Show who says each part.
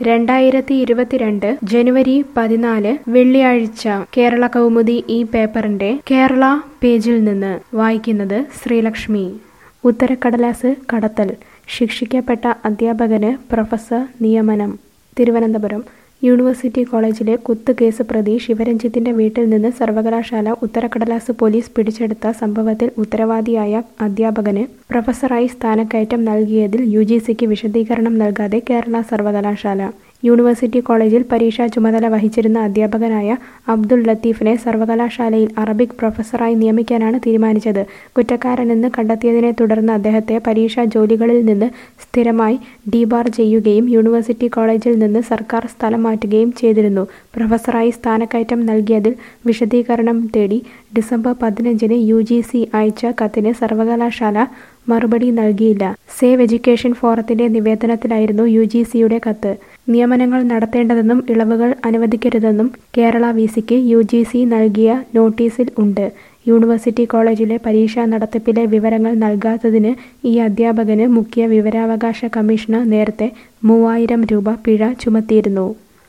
Speaker 1: രണ്ടായിരത്തി ഇരുപത്തിരണ്ട് ജനുവരി പതിനാല് വെള്ളിയാഴ്ച കേരള കൗമുദി ഈ പേപ്പറിന്റെ കേരള പേജിൽ നിന്ന് വായിക്കുന്നത് ശ്രീലക്ഷ്മി ഉത്തരക്കടലാസ് കടത്തൽ ശിക്ഷിക്കപ്പെട്ട അധ്യാപകന് പ്രൊഫസർ നിയമനം തിരുവനന്തപുരം യൂണിവേഴ്സിറ്റി കോളേജിലെ കുത്തുകേസ് പ്രതി ശിവരഞ്ജിത്തിന്റെ വീട്ടിൽ നിന്ന് സർവകലാശാല ഉത്തരക്കടലാസ് പോലീസ് പിടിച്ചെടുത്ത സംഭവത്തിൽ ഉത്തരവാദിയായ അധ്യാപകന് പ്രൊഫസറായി സ്ഥാനക്കയറ്റം നൽകിയതിൽ യു ജി സിക്ക് വിശദീകരണം നൽകാതെ കേരള സർവകലാശാല യൂണിവേഴ്സിറ്റി കോളേജിൽ പരീക്ഷാ ചുമതല വഹിച്ചിരുന്ന അധ്യാപകനായ അബ്ദുൾ ലത്തീഫിനെ സർവകലാശാലയിൽ അറബിക് പ്രൊഫസറായി നിയമിക്കാനാണ് തീരുമാനിച്ചത് കുറ്റക്കാരനെന്ന് കണ്ടെത്തിയതിനെ തുടർന്ന് അദ്ദേഹത്തെ പരീക്ഷാ ജോലികളിൽ നിന്ന് സ്ഥിരമായി ഡീബാർ ചെയ്യുകയും യൂണിവേഴ്സിറ്റി കോളേജിൽ നിന്ന് സർക്കാർ സ്ഥലം മാറ്റുകയും ചെയ്തിരുന്നു പ്രൊഫസറായി സ്ഥാനക്കയറ്റം നൽകിയതിൽ വിശദീകരണം തേടി ഡിസംബർ പതിനഞ്ചിന് യു ജി സി അയച്ച കത്തിന് സർവകലാശാല മറുപടി നൽകിയില്ല സേവ് എഡ്യൂക്കേഷൻ ഫോറത്തിന്റെ നിവേദനത്തിലായിരുന്നു യു ജി സിയുടെ കത്ത് നിയമനങ്ങൾ നടത്തേണ്ടതെന്നും ഇളവുകൾ അനുവദിക്കരുതെന്നും കേരള വി സിക്ക് യു ജി സി നൽകിയ നോട്ടീസിൽ ഉണ്ട് യൂണിവേഴ്സിറ്റി കോളേജിലെ പരീക്ഷാ നടത്തിപ്പിലെ വിവരങ്ങൾ നൽകാത്തതിന് ഈ അധ്യാപകന് മുഖ്യ വിവരാവകാശ കമ്മീഷണർ നേരത്തെ മൂവായിരം രൂപ പിഴ ചുമത്തിയിരുന്നു